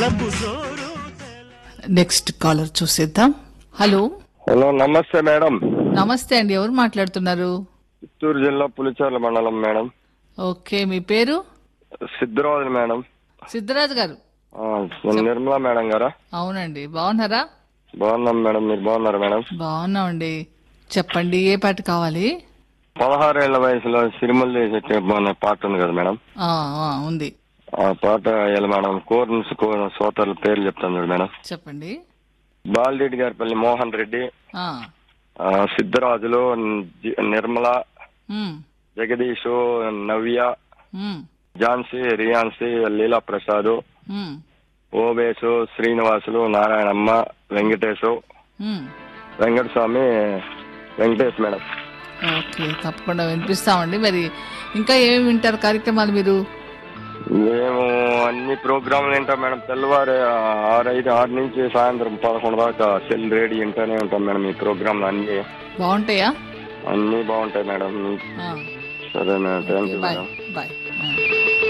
వలపు జోరు next caller చూసేద్దాం హలో హలో నమస్తే మేడం నమస్తే అండి ఎవరు మాట్లాడుతున్నారు చిత్తూరు జిల్లా పులిచర్ల మండలం మేడం ఓకే మీ పేరు సిద్ధరాజు మేడం సిద్ధరాజు గారు ఆ, నిర్మలా మేడం గారా అవునండి బాగున్నారా బాగున్నాం మేడం మీరు బాగున్నారా మేడం బాగున్నామండి చెప్పండి ఏ పాట కావాలి పదహారేళ్ల వయసులో సిరిమల్ చేసే అనే పాట ఉంది కదా మేడం ఆ, ఆ, ఉంది ఆ పాట ఇలా మేడం కోర్న్స్ సోతర్ల పేర్లు చెప్తాను చూడు మేడం చెప్పండి బాలిరెడ్డి గారిపల్లి మోహన్ రెడ్డి ఆ, ఆ, సిద్ధరాజులు జి- నిర్మల ఉమ్, జగదీష్ నవ్య ఉమ్, ఝాన్సీ రియాన్సీ లీలా ప్రసాద్ ఉమ్, ఓబేసు శ్రీనివాసులు నారాయణమ్మ వెంకటేశు ఉమ్. వెంకటస్వామి వెంకటేష్ మేడం ఓకే తప్పకుండా వినిపిస్తామండి మరి ఇంకా ఏమేమి వింటారు కార్యక్రమాలు మీరు మేము అన్ని ప్రోగ్రాంలు వింటాం మేడం తెల్లవారు ఆరు ఐదు ఆరు నుంచి సాయంత్రం పదకొండు దాకా సెల్ రేడియో వింటూనే ఉంటాం మేడం ఈ ప్రోగ్రాంలు అన్ని బాగుంటాయా అన్ని బాగుంటాయి మేడం ఆ, సరే madam thank you bye madam bye ఆ.